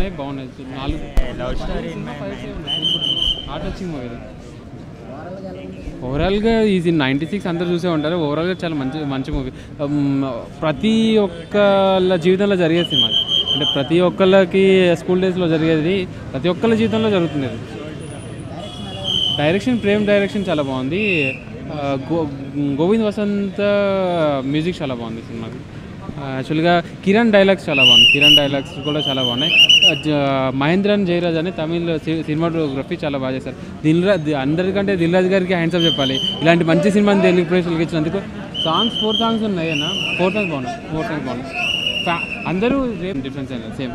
ఉన్నాయి బాగున్నాయి నాలుగు లవ్ స్టోరీ హార్ట్ వచ్చింగ్ మూవీ ఇది ఓవరాల్గా ఇది నైంటీ సిక్స్ అందరూ చూసే ఉంటారు ఓవరాల్గా చాలా మంచి మంచి మూవీ ప్రతి ఒక్కళ్ళ జీవితంలో జరిగే సినిమా ఇది. అంటే ప్రతి ఒక్కళ్ళకి స్కూల్ డేస్లో జరిగేది ప్రతి ఒక్కళ్ళ జీవితంలో జరుగుతుంది అది డైరెక్షన్ ప్రేమ్ డైరెక్షన్ చాలా బాగుంది ఆ, గో గోవింద్ వసంత్ మ్యూజిక్ చాలా బాగుంది సినిమాకి యాక్చువల్గా కిరణ్ డైలాగ్స్ చాలా బాగుంది కిరణ్ డైలాగ్స్ కూడా చాలా బాగున్నాయి ఆ, జ- మహేంద్రన్ జయరాజ్ అని తమిళ్ సి- సినిమాటోగ్రఫీ చాలా బాగా చేశారు దిల్రాజ్ ది- అందరికంటే దిల్రాజ్ గారికి హ్యాండ్స్ అప్ చెప్పాలి ఇలాంటి మంచి సినిమాని తెలుగు ప్రేక్షకులకి ఇచ్చినందుకు సాంగ్స్ ఫోర్ సాంగ్స్ ఉన్నాయి అన్న ఫోర్ సాంగ్స్ బాగున్నాయి ఫోర్ సాంగ్స్ బాగున్నాయి ఫ్యా- అందరూ సేమ్ డిఫరెన్స్ అయినా సేమ్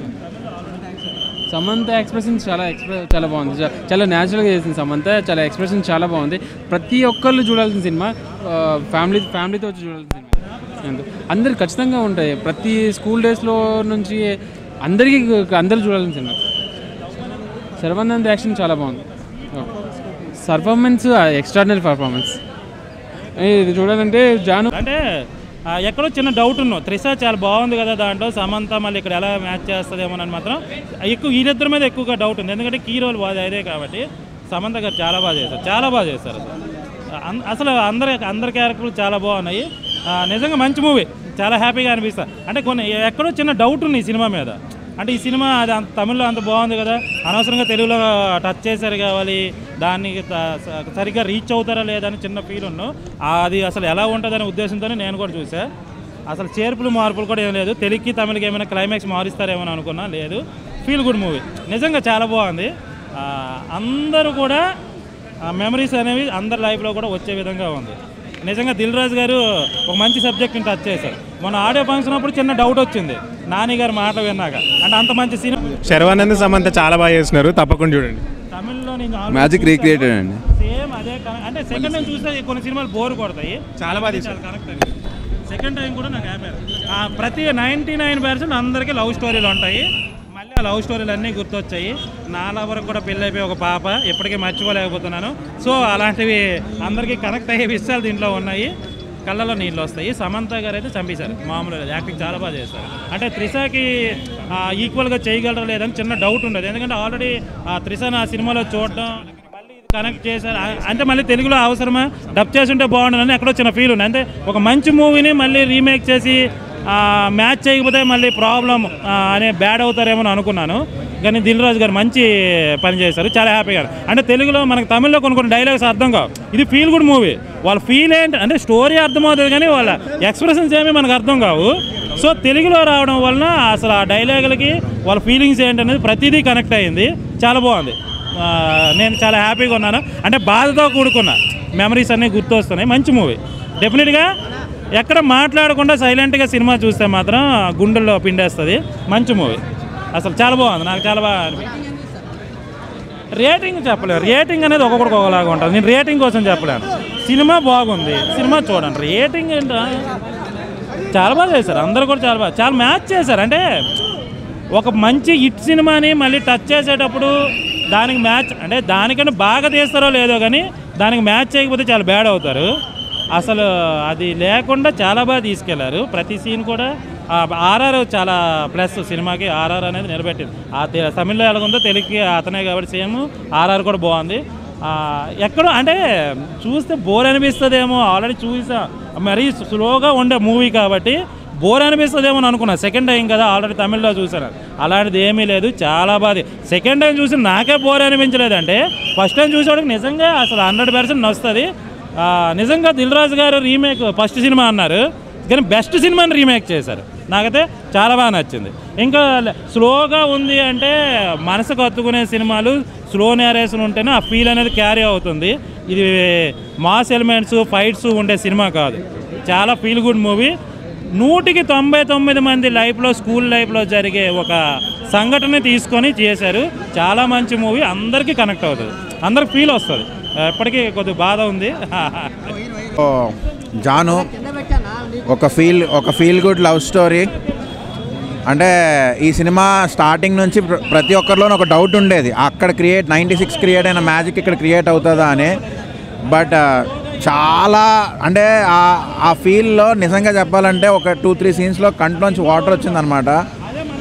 సమంత ఎక్స్ప్రెషన్ చాలా ఎక్స్ప్రెస్ చాలా బాగుంది చా- చాలా న్యాచురల్గా చేసింది సమంత చాలా ఎక్స్ప్రెషన్ చాలా బాగుంది ప్రతి ఒక్కళ్ళు చూడాల్సిన సినిమా ఆ, ఫ్యామిలీ ఫ్యామిలీతో వచ్చి చూడాల్సిన సినిమా అంతే. అందరు ఖచ్చితంగా ఉంటాయి ప్రతి స్కూల్ డేస్లో నుంచి అందరికీ అందరూ చూడాల్సిన సినిమా సర్వానంద్ యాక్షన్ చాలా బాగుంది పర్ఫార్మెన్స్ ఎక్స్ట్రాడినరీ పర్ఫార్మెన్స్ ఇది చూడాలంటే జాను అంటే ఆ, ఎక్కడో చిన్న డౌట్ ఉన్నావు త్రిష చాలా బాగుంది కదా దాంట్లో సమంత మళ్ళీ ఇక్కడ ఎలా మ్యాచ్ చేస్తుందేమో అని మాత్రం ఎక్కువ వీరిద్దరి మీద ఎక్కువగా డౌట్ ఉంది ఎందుకంటే కీ రోల్ బాగా అదే కాబట్టి సమంత గారు చాలా బాగా చేశారు చాలా బాగా చేశారు అసలు అన్- అసలు అందరి అందరి క్యారెక్టర్లు చాలా బాగున్నాయి ఆ, నిజంగా మంచి మూవీ చాలా హ్యాపీగా అనిపిస్తుంది అంటే కొన్ని ఎక్కడో చిన్న డౌట్ ఉంది ఈ సినిమా మీద అంటే ఈ సినిమా అది అంత తమిళ్లో అంత బాగుంది కదా అనవసరంగా తెలుగులో టచ్ చేశారు కావాలి దాన్ని త- స- సరిగ్గా రీచ్ అవుతారా లేదా అని చిన్న ఫీల్ ఉన్నాను అది అసలు ఎలా ఉంటుందనే ఉద్దేశంతోనే నేను కూడా చూసా అసలు చేర్పులు మార్పులు కూడా ఏం లేదు తెలుగుకి తమిళకి ఏమైనా క్లైమాక్స్ మారుస్తారేమో అని అనుకున్నా లేదు ఫీల్ గుడ్ మూవీ నిజంగా చాలా బాగుంది ఆ, అందరూ కూడా మెమరీస్ అనేవి అందరి లైఫ్లో కూడా వచ్చే విధంగా ఉంది నిజంగా దిల్ రాజు గారు ఒక మంచి సబ్జెక్ట్ని టచ్ చేశారు మన ఆడియో ఫంక్షన్ అప్పుడు చిన్న డౌట్ వచ్చింది నాని గారి మాట విన్నాక అంటే అంత మంచి సినిమా శర్వానంద్ సమంత చాలా బాగా చేస్తున్నారు తప్పకుండా చూడండి తమిళ్లో నేను మ్యాజిక్ రీక్రియేటెడ్ అండి సేమ్ అదే కన- అంటే సెకండ్ టైం చూస్తే కొన్ని సినిమాలు బోర్ కొడతాయి చాలా బాగా చాలా కనెక్ట్ అయ్యింది సెకండ్ టైం కూడా నాకు హ్యాపీ ఆ, ప్రతి నైంటీ నైన్ పర్సెంట్ అందరికీ లవ్ స్టోరీలు ఉంటాయి మళ్ళీ ఆ లవ్ స్టోరీలు అన్నీ గుర్తొచ్చాయి నా లవరకు కూడా పెళ్ళి అయిపోయి ఒక పాప ఇప్పటికీ మర్చిపోలేకపోతున్నాను సో అలాంటివి అందరికీ కనెక్ట్ అయ్యే విషయాలు దీంట్లో ఉన్నాయి కళ్ళలో నీళ్ళు వస్తాయి సమంత గారు అయితే చంపేశారు మామూలు యాక్టింగ్ చాలా బాగా చేస్తారు అంటే త్రిషకి ఈక్వల్గా చేయగలరా లేదని చిన్న డౌట్ ఉండదు ఎందుకంటే ఆల్రెడీ త్రిషను ఆ సినిమాలో చూడడం మళ్ళీ ఇది కనెక్ట్ చేశారు ఆ- అంటే మళ్ళీ తెలుగులో అవసరమా డబ్ చేసి ఉంటే బాగుండదని ఎక్కడో చిన్న ఫీల్ ఉంది అంటే ఒక మంచి మూవీని మళ్ళీ రీమేక్ చేసి మ్యాచ్ చేయకపోతే మళ్ళీ ప్రాబ్లం అనే బ్యాడ్ అవుతారేమో అని అనుకున్నాను కానీ దిల్ రాజు గారు మంచి పని చేశారు చాలా హ్యాపీగా అంటే తెలుగులో మనకు తమిళ్లో కొన్ని కొన్ని డైలాగ్స్ అర్థం కావు ఇది ఫీల్ గుడ్ మూవీ వాళ్ళ ఫీల్ ఏంటి అంటే స్టోరీ అర్థమవుతుంది కానీ వాళ్ళ ఎక్స్ప్రెషన్స్ ఏమీ మనకు అర్థం కావు సో తెలుగులో రావడం వలన అసలు ఆ డైలాగులకి వాళ్ళ ఫీలింగ్స్ ఏంటనేది ప్రతిదీ కనెక్ట్ అయ్యింది చాలా బాగుంది ఆ, నేను చాలా హ్యాపీగా ఉన్నాను అంటే బాధతో కూడుకున్న మెమరీస్ అన్నీ గుర్తొస్తున్నాయి మంచి మూవీ డెఫినెట్గా ఎక్కడ మాట్లాడకుండా సైలెంట్గా సినిమా చూస్తే మాత్రం గుండెల్లో పిండేస్తుంది మంచి మూవీ అసలు చాలా బాగుంది నాకు చాలా బాగా అనిపించింది రేటింగ్ చెప్పలేరు రేటింగ్ అనేది ఒక్కొక్కడికి ఒకలాగా ఉంటుంది నేను రేటింగ్ కోసం చెప్పలేను సినిమా బాగుంది సినిమా చూడండి రేటింగ్ ఏంటో చాలా బాగా చేశారు అందరూ కూడా చాలా బాగా చాలా మ్యాచ్ చేశారు అంటే ఒక మంచి హిట్ సినిమాని మళ్ళీ టచ్ చేసేటప్పుడు దానికి మ్యాచ్ అంటే దానికన్నా బాగా తీస్తారో లేదో కానీ దానికి మ్యాచ్ చేయకపోతే చాలా బ్యాడ్ అవుతారు అసలు అది లేకుండా చాలా బాగా తీసుకెళ్లారు ప్రతి సీన్ కూడా ఆర్ఆర్ చాలా ప్లస్ సినిమాకి ఆర్ఆర్ అనేది నిలబెట్టింది ఆ తె- తమిళ్లో ఎలాగుందో తెలుగుకి అతనే కాబట్టి సేమ్ ఆర్ఆర్ కూడా బాగుంది ఆ, ఎక్కడో అంటే చూస్తే బోర్ అనిపిస్తుందేమో ఆల్రెడీ చూసా మరీ స్లోగా ఉండే మూవీ కాబట్టి బోర్ అనిపిస్తుందేమో అని అనుకున్నా సెకండ్ టైం కదా ఆల్రెడీ తమిళ్లో చూసాను అలాంటిది ఏమీ లేదు చాలా బాగా సెకండ్ టైం చూసి నాకే బోర్ అనిపించలేదు అంటే ఫస్ట్ టైం చూసేవాడికి నిజంగా అసలు హండ్రెడ్ పర్సెంట్ నచ్చుతుంది ఆ, నిజంగా దిల్ రాజు గారు రీమేక్ ఫస్ట్ సినిమా అన్నారు కానీ బెస్ట్ సినిమాని రీమేక్ చేశారు నాకైతే చాలా బాగా నచ్చింది ఇంకా స్లోగా ఉంది అంటే మనసుకు హత్తుకునే సినిమాలు స్లో నేరేషన్ ఉంటేనే ఆ ఫీల్ అనేది క్యారీ అవుతుంది ఇది మాస్ ఎలిమెంట్స్ ఫైట్స్ ఉండే సినిమా కాదు చాలా ఫీల్ గుడ్ మూవీ నూటికి తొంభై తొమ్మిది మంది లైఫ్లో స్కూల్ లైఫ్లో జరిగే ఒక సంఘటన తీసుకొని చేశారు చాలా మంచి మూవీ అందరికీ కనెక్ట్ అవుతుంది అందరికి ఫీల్ వస్తుంది ఎప్పటికీ కొద్దిగా బాధ ఉంది ఓ, జాను ఒక ఫీల్ ఒక ఫీల్ గుడ్ లవ్ స్టోరీ అంటే ఈ సినిమా స్టార్టింగ్ నుంచి ప్ర- ప్రతి ఒక్కరిలోనూ ఒక డౌట్ ఉండేది అక్కడ క్రియేట్ నైంటీ సిక్స్ క్రియేట్ అయిన మ్యాజిక్ ఇక్కడ క్రియేట్ అవుతుందా అని బట్ చాలా అంటే ఆ- ఆ ఫీల్లో నిజంగా చెప్పాలంటే ఒక టూ త్రీ సీన్స్లో కంట్లోంచి వాటర్ వచ్చిందనమాట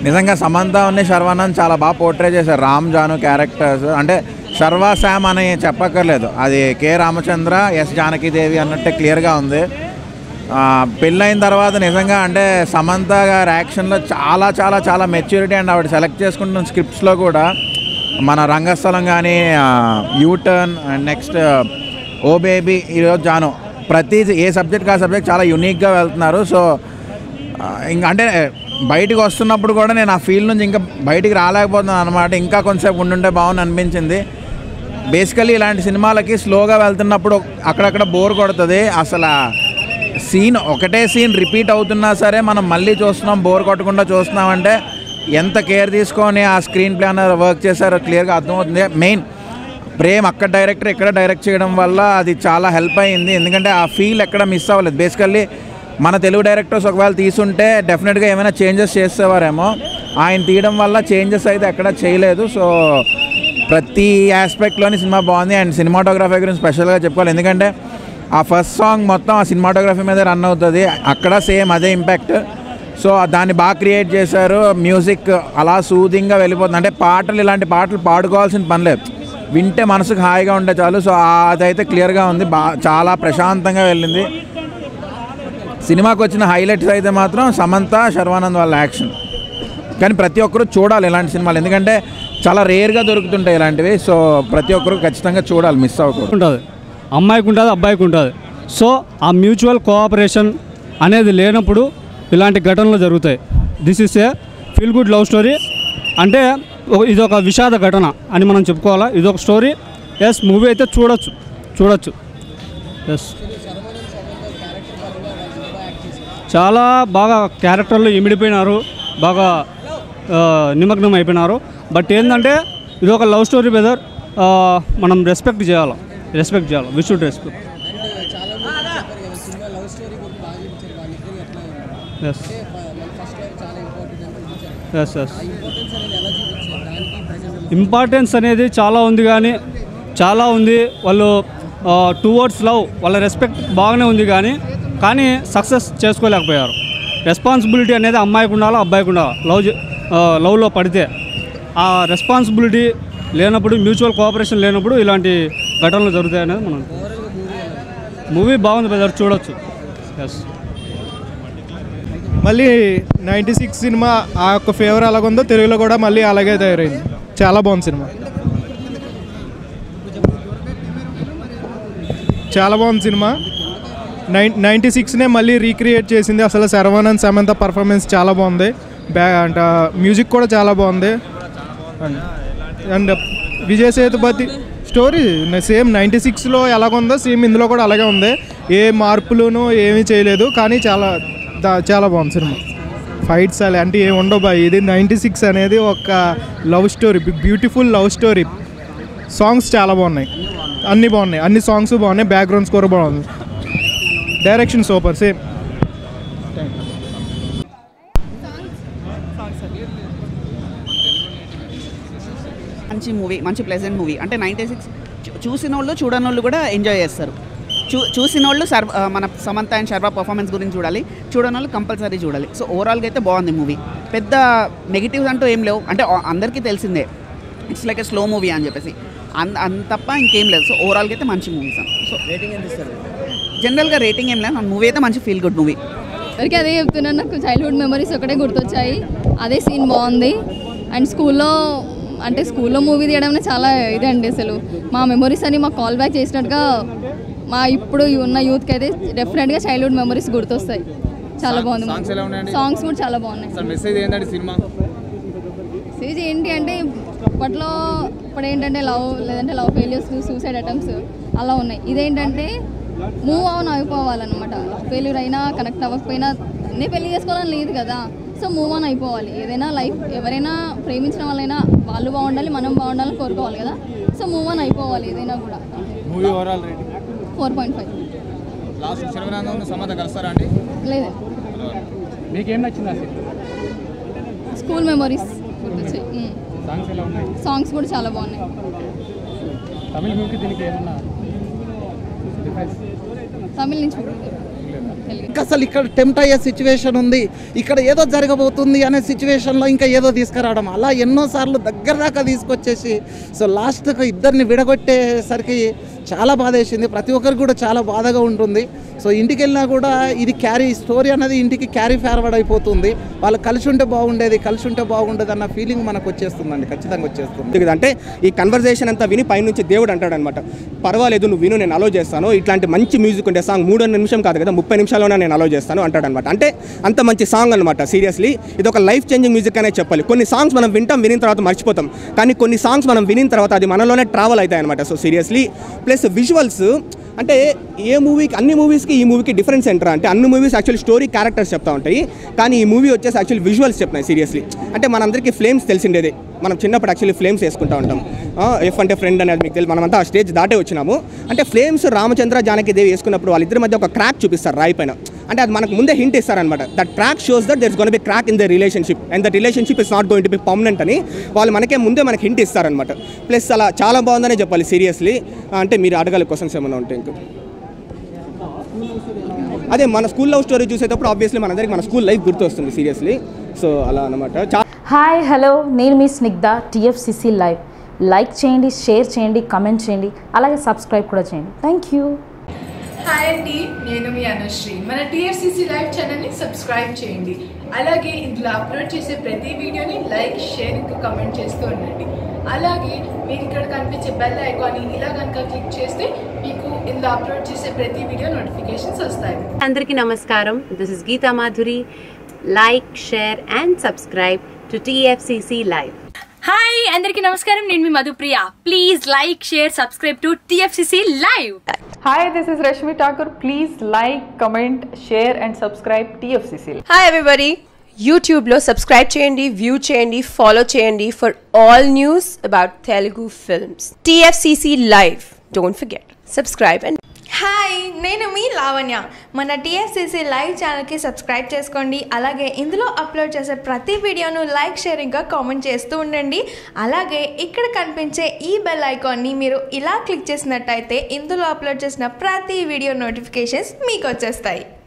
నిజంగా సమంత ఉన్న శర్వానంద్ చాలా బాగా పోర్ట్రే చేశారు రామ్ జాను క్యారెక్టర్స్ అంటే శర్వా శామ్ అని చెప్పక్కర్లేదు అది కె రామచంద్ర ఎస్ జానకీదేవి అన్నట్టే క్లియర్గా ఉంది ఆ, పెళ్ళైన తర్వాత నిజంగా అంటే సమంత గారి యాక్షన్లో చాలా చాలా చాలా మెచ్యూరిటీ అండ్ ఆవిడ సెలెక్ట్ చేసుకుంటున్న స్క్రిప్ట్స్లో కూడా మన రంగస్థలం కానీ U turn and next oh baby ఈరోజు జాను ప్రతి ఏ సబ్జెక్ట్ ఆ సబ్జెక్ట్ చాలా యూనిక్గా వెళ్తున్నారు సో ఆ, ఇంకా అంటే బయటికి వస్తున్నప్పుడు కూడా నేను ఆ ఫీల్డ్ నుంచి ఇంకా బయటికి రాలేకపోతున్నాను అనమాట ఇంకా కొంతసేపు ఉండుంటే బాగుంది అనిపించింది బేసికలీ ఇలాంటి సినిమాలకి స్లోగా వెళ్తున్నప్పుడు అక్కడక్కడ బోర్ కొడుతుంది అసలు సీన్ ఒకటే సీన్ రిపీట్ అవుతున్నా సరే మనం మళ్ళీ చూస్తున్నాం బోర్ కొట్టకుండా చూస్తున్నామంటే ఎంత కేర్ తీసుకొని ఆ స్క్రీన్ ప్లే అనేది వర్క్ చేశారో క్లియర్గా అర్థమవుతుంది మెయిన్ ప్రేమ్ అక్కడ డైరెక్టర్ ఇక్కడ డైరెక్ట్ చేయడం వల్ల అది చాలా హెల్ప్ అయ్యింది ఎందుకంటే ఆ ఫీల్ ఎక్కడ మిస్ అవ్వలేదు బేసికల్లీ మన తెలుగు డైరెక్టర్స్ ఒకవేళ తీసుంటే డెఫినెట్గా ఏమైనా చేంజెస్ చేసేవారేమో ఆయన తీయడం వల్ల చేంజెస్ అయితే ఎక్కడ చేయలేదు సో ప్రతి ఆస్పెక్ట్లోని సినిమా బాగుంది అండ్ సినిమాటోగ్రఫీ గురించి స్పెషల్గా చెప్పుకోవాలి ఎందుకంటే ఆ ఫస్ట్ సాంగ్ మొత్తం ఆ సినిమాటోగ్రఫీ మీద రన్ అవుతుంది అక్కడ సేమ్ అదే ఇంపాక్ట్ సో దాన్ని బాగా క్రియేట్ చేశారు మ్యూజిక్ అలా సూదింగ్గా వెళ్ళిపోతుంది అంటే పాటలు ఇలాంటి పాటలు పాడుకోవాల్సిన పని లేదు వింటే మనసుకు హాయిగా ఉంటే చాలు సో ఆ- అదైతే క్లియర్గా ఉంది బా చాలా ప్రశాంతంగా వెళ్ళింది సినిమాకి వచ్చిన హైలైట్స్ అయితే మాత్రం సమంత శర్వానంద్ వాళ్ళ యాక్షన్ కానీ ప్రతి ఒక్కరు చూడాలి ఇలాంటి సినిమాలు ఎందుకంటే చాలా రేర్గా దొరుకుతుంటాయి ఇలాంటివి సో ప్రతి ఒక్కరు ఖచ్చితంగా చూడాలి మిస్ అవ్వకూడదు ఉంటుంది అమ్మాయికి ఉంటుంది అబ్బాయికి ఉంటుంది సో ఆ మ్యూచువల్ కోఆపరేషన్ అనేది లేనప్పుడు ఇలాంటి ఘటనలు జరుగుతాయి this is a feel good love story అంటే ఒక- ఇది ఒక విషాద ఘటన అని మనం చెప్పుకోవాలా ఇది ఒక స్టోరీ ఎస్ మూవీ అయితే చూడొచ్చు చూడొచ్చు ఎస్ చాలా బాగా క్యారెక్టర్లు ఇమిడిపోయినారు బాగా ఆ, నిమగ్నం అయిపోయినారు బట్ ఏంటంటే ఇది ఒక లవ్ స్టోరీ బెదర్ మనం రెస్పెక్ట్ చేయాలి రెస్పెక్ట్ చేయాలి we should respect yes yes yes importance అనేది చాలా ఉంది కానీ చాలా ఉంది వాళ్ళు టువర్డ్స్ లవ్ వాళ్ళ రెస్పెక్ట్ బాగానే ఉంది కానీ కానీ సక్సెస్ చేసుకోలేకపోయారు రెస్పాన్సిబిలిటీ అనేది అమ్మాయికి ఉండాలి అబ్బాయికి ఉండాలి లవ్ చే- ఆ, లవ్లో పడితే ఆ రెస్పాన్సిబిలిటీ లేనప్పుడు మ్యూచువల్ కోఆపరేషన్ లేనప్పుడు ఇలాంటి ఘటనలు జరుగుతాయి అనేది మనం మూవీ బాగుంది బ్రదర్ చూడొచ్చు ఎస్ మళ్ళీ నైంటీ సిక్స్ సినిమా ఆ యొక్క ఫేవర్ అలాగుందో తెలుగులో కూడా మళ్ళీ అలాగే తయారైంది చాలా బాగుంది సినిమా చాలా బాగుంది సినిమా నైన్ నైంటీ సిక్స్నే మళ్ళీ రీక్రియేట్ చేసింది అసలు శర్వానంద్ సమంత పర్ఫార్మెన్స్ చాలా బాగుంది బ్యా అంట మ్యూజిక్ కూడా చాలా బాగుంది and and Vijay Sethupathi story same ninety సిక్స్లో ఎలాగుందో సేమ్ ఇందులో కూడా అలాగే ఉంది ఏ మార్పులను ఏమీ చేయలేదు కానీ చాలా దా- చాలా బాగుంది సినిమా ఫైట్స్ అలా అంటే ఏమి ఉండవు బాయ్ ఇది నైంటీ సిక్స్ అనేది ఒక love story beautiful love story songs చాలా బాగున్నాయి అన్నీ బాగున్నాయి అన్ని సాంగ్స్ బాగున్నాయి బ్యాక్గ్రౌండ్ స్కోర్ బాగుంది డైరెక్షన్ సూపర్ సేమ్ మంచి మూవీ మంచి ప్లెజెంట్ మూవీ అంటే నైంటీ సిక్స్ చూసిన వాళ్ళు చూడని వాళ్ళు కూడా ఎంజాయ్ చేస్తారు చూ చూసిన వాళ్ళు సర్వ ఆ, మన సమంత అండ్ శర్వా పర్ఫార్మెన్స్ గురించి చూడాలి చూడని వాళ్ళు కంపల్సరీ చూడాలి సో ఓవరాల్గా అయితే బాగుంది మూవీ పెద్ద నెగిటివ్స్ అంటూ ఏం లేవు అంటే ఆ- అందరికీ తెలిసిందే it's like a slow movie అని చెప్పేసి అంత అంత తప్ప ఇంకేం లేదు సో ఓవరాల్గా అయితే మంచి మూవీస్ సో రేటింగ్ ఎంత ఇస్తారు జనరల్గా రేటింగ్ ఏం లేదు మూవీ అయితే మంచి ఫీల్ గుడ్ మూవీ ఎవరికి అదే చెప్తున్నాను నాకు చైల్డ్హుడ్ మెమరీస్ ఒకటే గుర్తొచ్చాయి అదే సీన్ బాగుంది అండ్ స్కూల్లో అంటే స్కూల్లో మూవీ తీయడం చాలా ఇదండి అసలు మా మెమరీస్ అని మాకు కాల్ బ్యాక్ చేసినట్టుగా మా ఇప్పుడు ఉన్న యూత్కి అయితే డెఫినెట్గా చైల్డ్హుడ్ మెమరీస్ గుర్తొస్తాయి చాలా బాగుంది సాంగ్స్ కూడా చాలా బాగున్నాయి మెసేజ్ ఏంటంటే సినిమా మెసేజ్ ఏంటి అంటే అప్పట్లో ఇప్పుడు ఏంటంటే లవ్ లేదంటే లవ్ ఫెయిలియర్స్ సూసైడ్ అటెంప్ట్స్ అలా ఉన్నాయి ఇదేంటంటే మూవ్ ఆన్ అయిపోవాలన్నమాట ఫెయిల్యూర్ అయినా కనెక్ట్ అవ్వకపోయినా అన్నీ పెళ్లి చేసుకోవాలని లేదు కదా సో మూవ్ ఆన్ అయిపోవాలి ఏదైనా లైఫ్ ఎవరైనా ప్రేమించిన వాళ్ళైనా వాళ్ళు బాగుండాలి మనం బాగుండాలని కోరుకోవాలి కదా సో మూవ్ ఆన్ అయిపోవాలి ఏదైనా కూడా movie overall rating four point five last శర్వనాథం సమాధ కలుస్తారా అండి లేదు మీకేం నచ్చింది అసలు స్కూల్ మెమరీస్ గుర్తొచ్చాయి మ్మ్. సాంగ్స్ ఎలా ఉన్నాయి సాంగ్స్ కూడా చాలా బాగున్నాయి తమిళ మూవీకి దీనికి ఏమన్నా డిఫరెన్స్ తమిళ నుంచి తెలుగు ఇంకా అసలు ఇక్కడ టెంప్ట్ అయ్యే సిచ్యువేషన్ ఉంది ఇక్కడ ఏదో జరగబోతుంది అనే సిచ్యువేషన్లో ఇంకా ఏదో తీసుకురావడం అలా ఎన్నోసార్లు దగ్గర దాకా తీసుకొచ్చేసి సో లాస్ట్కి ఇద్దరిని విడగొట్టేసరికి చాలా బాధ వేసింది ప్రతి ఒక్కరికి కూడా చాలా బాధగా ఉంటుంది సో ఇంటికి వెళ్ళినా కూడా ఇది క్యారీ స్టోరీ అనేది ఇంటికి క్యారీ ఫార్వర్డ్ అయిపోతుంది వాళ్ళు కలిసి ఉంటే బాగుండేది కలిసి ఉంటే బాగుండేది అన్న ఫీలింగ్ మనకు వచ్చేస్తుందండి ఖచ్చితంగా వచ్చేస్తుంది కదా అంటే ఈ కన్వర్జేషన్ అంతా విని పైనుంచి దేవుడు అంటాడు అనమాట పర్వాలేదు నువ్వు విను నేను అలో చేస్తాను ఇట్లాంటి మంచి మ్యూజిక్ ఉండే సాంగ్ మూడు నిమిషం కాదు కదా ముప్పై నిమిషాల్లోనే నేను అలో చేస్తాను అంటాడు అనమాట అంటే అంత మంచి సాంగ్ అనమాట సీరియస్లీ ఇది ఒక లైఫ్ చేంజింగ్ మ్యూజిక్ అనే చెప్పాలి కొన్ని సాంగ్స్ మనం వింటాం వినిన తర్వాత మర్చిపోతాం కానీ కొన్ని సాంగ్స్ మనం వినిన తర్వాత అది మనలోనే ట్రావెల్ అవుతాయి అనమాట సో సీరియస్లీ ప్లస్ విజువల్స్ అంటే ఏ మూవీకి అన్ని మూవీస్కి ఈ మూవీకి డిఫరెన్స్ ఏంటరా అంటే అన్ని మూవీస్ యాక్చువల్ స్టోరీ క్యారెక్టర్స్ చెప్తా ఉంటాయి కానీ ఈ మూవీ వచ్చేసి యాక్చువల్ విజువల్స్ చెప్తున్నాయి సీరియస్లీ అంటే మనందరికీ ఫ్లేమ్స్ తెలిసిండేదే మనం చిన్నప్పుడు యాక్చువల్లీ ఫ్లేమ్స్ వేసుకుంటూ ఉంటాం ఎఫ్ అంటే ఫ్రెండ్ అనేది మీకు తెలిసి మనమంతా ఆ స్టేజ్ దాటే వచ్చినాము అంటే ఫ్లేమ్స్ రామచంద్ర జానకి దేవి వేసుకున్నప్పుడు వాళ్ళిద్దరి మధ్య ఒక క్రాక్ చూపిస్తారు రాయి పైన అంటే అది మనకు ముందే హింట్ ఇస్తారనమాట that crack shows that there's gonna be crack in the relationship and that relationship is not going to be permanent అని వాళ్ళు మనకే ముందే మనకి హింట్ ఇస్తారనమాట ప్లస్ అలా చాలా బాగుందనే చెప్పాలి సీరియస్లీ అంటే మీరు అడగాలి క్వశ్చన్స్ ఏమైనా ఉంటే ఇంకా అదే మన స్కూల్ లవ్ స్టోరీ చూసేటప్పుడు ఆబ్వియస్లీ మనందరికి మన స్కూల్ లైఫ్ గుర్తొస్తుంది సీరియస్లీ సో అలా అనమాట చాలా హాయ్ హలో నేను మీ స్నిగ్ధ టిఎఫ్సిసి లైవ్ లైక్ చేయండి షేర్ చేయండి కమెంట్ చేయండి అలాగే సబ్స్క్రైబ్ కూడా చేయండి థ్యాంక్ యూ హాయ్ అండి నేను మీ అనుశ్రీ మన టీఎఫ్సిసి లైవ్ ఛానల్ని సబ్స్క్రైబ్ చేయండి అలాగే ఇందులో అప్లోడ్ చేసే ప్రతి వీడియోని లైక్ షేర్ ఇంకా కమెంట్ చేస్తూ ఉండండి అలాగే మీరు ఇక్కడ కనిపించే బెల్ ఐకాన్ని ఇలా కనుక క్లిక్ చేస్తే మీకు ఇందులో అప్లోడ్ చేసే ప్రతి వీడియో నోటిఫికేషన్స్ వస్తాయి అందరికీ నమస్కారం this is Geetha Madhuri like share and subscribe to TFCC live hi అందరికీ నమస్కారం నేను మీ Madhupriya please like share subscribe to TFCC live Hi, this is Rashmi Thakur. Please like, comment, share, and subscribe TFCC. Hi everybody యూట్యూబ్లో subscribe చేయండి view చేయండి follow చేయండి for all news about Telugu films TFCC live don't forget subscribe and hi నేను మీ లావణ్య మన TFCC live ఛానల్కి subscribe చేసుకోండి అలాగే ఇందులో అప్లోడ్ చేసే ప్రతి వీడియోను లైక్ షేరింగ్గా కామెంట్ చేస్తూ ఉండండి అలాగే ఇక్కడ కనిపించే ఈ బెల్ ఐకాన్ని మీరు ఇలా క్లిక్ చేసినట్టయితే ఇందులో అప్లోడ్ చేసిన ప్రతి వీడియో నోటిఫికేషన్స్ మీకు వచ్చేస్తాయి